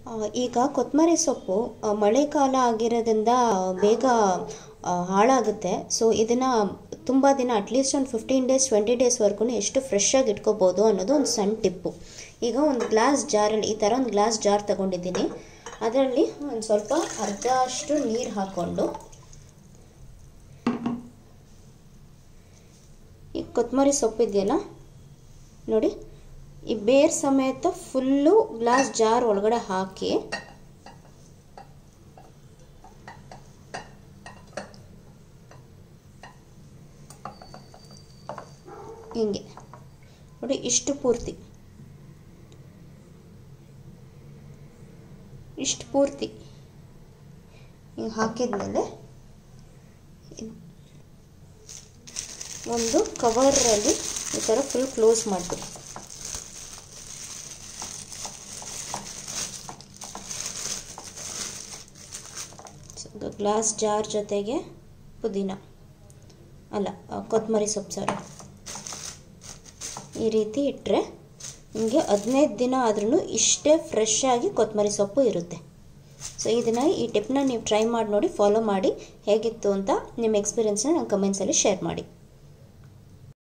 ಆ, ಈಗ ಕೊತ್ತಂಬರಿ ಸೊಪ್ಪು ಆ, ಮಳೆಗಾಲ ಆಗಿರೋದ್ರಿಂದ ಬೇಗ ಆ, ಹಾಳಾಗುತ್ತೆ ಸೊ ಇದನ್ನು ತುಂಬ ದಿನ ಅಟ್ಲೀಸ್ಟ್ ಒಂದು ಫಿಫ್ಟೀನ್ ಡೇಸ್ ಟ್ವೆಂಟಿ ಡೇಸ್ವರೆಗೂ ಎಷ್ಟು ಫ್ರೆಶ್ ಆಗಿ ಇಟ್ಕೋಬೋದು ಅನ್ನೋದು ಒಂದು ಸಣ್ಣ ಟಿಪ್ಪು ಈಗ ಒಂದು ಗ್ಲಾಸ್ ಜಾರಲ್ಲಿ ಈ ಥರ ಒಂದು ಗ್ಲಾಸ್ ಜಾರ್ ತಗೊಂಡಿದ್ದೀನಿ ಅದರಲ್ಲಿ ಒಂದು ಸ್ವಲ್ಪ ಅರ್ಧ ಅಷ್ಟು ನೀರು ಹಾಕ್ಕೊಂಡು ಈ ಕೊತ್ತಂಬರಿ ಸೊಪ್ಪು ಇದೆಯಲ್ಲ ನೋಡಿ ಈ ಬೇರ್ ಸಮೇತ ಫುಲ್ಲು ಗ್ಲಾಸ್ ಜಾರ್ ಒಳಗಡೆ ಹಾಕಿ ಹಿಂಗೆ ನೋಡಿ ಇಷ್ಟು ಪೂರ್ತಿ ಇಷ್ಟು ಪೂರ್ತಿ ಹಿಂಗೆ ಹಾಕಿದ್ಮೇಲೆ ಇದ್- ಒಂದು ಕವರಲ್ಲಿ ಈ ಥರ ಫುಲ್ ಕ್ಲೋಸ್ ಮಾಡಿಬಿಡಿ ಗ್ಲಾಸ್ ಜಾರ್ ಜೊತೆಗೆ ಪುದೀನ ಅಲ್ಲ ಆ, ಕೊತ್ತಂಬರಿ ಸೊಪ್ಪು ಸಾರಿ ಈ ರೀತಿ ಇಟ್ಟರೆ ನಿಮಗೆ ಹದಿನೈದು ದಿನ ಆದ್ರೂ ಇಷ್ಟೇ ಫ್ರೆಶ್ ಆಗಿ ಕೊತ್ತಂಬರಿ ಸೊಪ್ಪು ಇರುತ್ತೆ ಸೊ ಇದನ್ನು ಈ ಟಿಪ್ನ ನೀವು ಟ್ರೈ ಮಾಡಿ ನೋಡಿ ಫಾಲೋ ಮಾಡಿ ಹೇಗಿತ್ತು ಅಂತ ನಿಮ್ಮ ಎಕ್ಸ್ಪೀರಿಯನ್ಸ್ನ ನನ್ನ ಕಮೆಂಟ್ಸಲ್ಲಿ ಶೇರ್ ಮಾಡಿ